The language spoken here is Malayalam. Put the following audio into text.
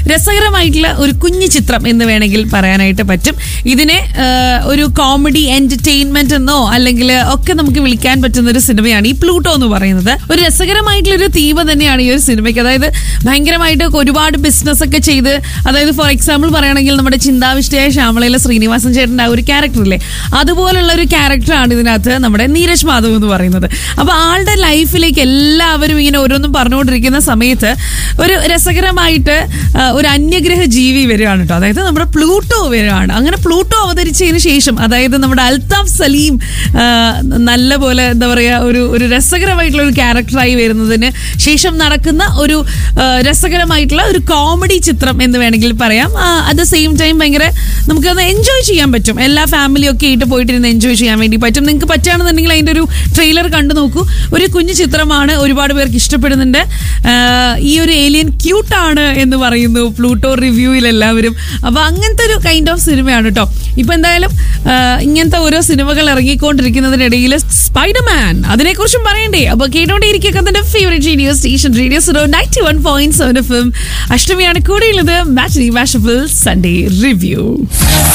രസകരമായിട്ടുള്ള ഒരു കുഞ്ഞു ചിത്രം എന്ന് വേണമെങ്കിൽ പറയാനായിട്ട് പറ്റും ഇതിനെ ആ, ഒരു കോമഡി എന്റർടൈൻമെന്റ് എന്നോ അല്ലെങ്കിൽ ഒക്കെ നമുക്ക് വിളിക്കാൻ പറ്റുന്ന ഒരു സിനിമയാണ് ഈ പ്ലൂട്ടോ എന്ന് പറയുന്നത് ഒരു രസകരമായിട്ടുള്ള ഒരു തീം തന്നെയാണ് ഈ ഒരു സിനിമയ്ക്ക് അതായത് ഭയങ്കരമായിട്ട് ഒരുപാട് ബിസിനസ് ഒക്കെ ചെയ്ത് അതായത് ഫോർ എക്സാമ്പിൾ പറയുകയാണെങ്കിൽ നമ്മുടെ ചിന്താവിഷ്ടയായ ശ്യാമളയിലെ ശ്രീനിവാസൻ ചേട്ടൻ്റെ ആ ഒരു ക്യാരക്ടറില്ലേ അതുപോലുള്ള ഒരു ക്യാരക്ടറാണ് ഇതിനകത്ത് നമ്മുടെ നീരജ് മാധവ് എന്ന് പറയുന്നത് അപ്പൊ ആളുടെ ലൈഫിലേക്ക് എല്ലാവരും ഇങ്ങനെ ഓരോന്നും പറഞ്ഞുകൊണ്ടിരിക്കുന്ന സമയത്ത് ഒരു രസകരമായിട്ട് ആ, ഒരു അന്യഗ്രഹ ജീവി വരികയാണ് കേട്ടോ അതായത് നമ്മുടെ പ്ലൂട്ടോ വരികയാണ് അങ്ങനെ പ്ലൂട്ടോ അവതരിച്ചതിന് ശേഷം അതായത് നമ്മുടെ അൽതാഫ് സലീം ആ, നല്ല പോലെ എന്താ പറയാ ഒരു ഒരു രസകരമായിട്ടുള്ള ഒരു ക്യാരക്ടറായി വരുന്നതിന് ശേഷം നടക്കുന്ന ഒരു ആ, രസകരമായിട്ടുള്ള ഒരു കോമഡി ചിത്രം എന്ന് വേണമെങ്കിൽ പറയാം അറ്റ് ദ സെയിം ടൈം ഭയങ്കര നമുക്കത് എൻജോയ് ചെയ്യാൻ പറ്റും എല്ലാ ഫാമിലിയും ഒക്കെ ആയിട്ട് പോയിട്ടിരുന്ന് എൻജോയ് ചെയ്യാൻ വേണ്ടി പറ്റും നിങ്ങൾക്ക് പറ്റുകയാണെന്നുണ്ടെങ്കിൽ അതിൻ്റെ ഒരു ട്രെയിലർ കണ്ടു നോക്കൂ ഒരു കുഞ്ഞു ചിത്രമാണ് ഒരുപാട് പേർക്ക് ഇഷ്ടപ്പെടുന്നുണ്ട് ആ, ഈ ഒരു ഏലിയൻ ക്യൂട്ടാണ് എന്ന് പറയുന്നു പ്ലൂട്ടോ റിവ്യൂവിൽ എല്ലാവരും അപ്പൊ അങ്ങനത്തെ ഒരു കൈൻഡ് ഓഫ് സിനിമയാണ് കേട്ടോ ഇപ്പൊ എന്തായാലും ആ, ഇങ്ങനത്തെ ഓരോ സിനിമകൾ ഇറങ്ങിക്കൊണ്ടിരിക്കുന്നതിനിടയിൽ സ്പൈഡർമാൻ അതിനെക്കുറിച്ചും പറയണ്ടേ അപ്പൊ കേട്ടോണ്ടേയിരിക്കുക തന്റെ favourite radio station radio zero ninety one point seven F M അഷ്ടമിയാണ് കൂടെയുള്ളത് മാച്ച് മാഷബിൾ സൺഡേ റിവ്യൂ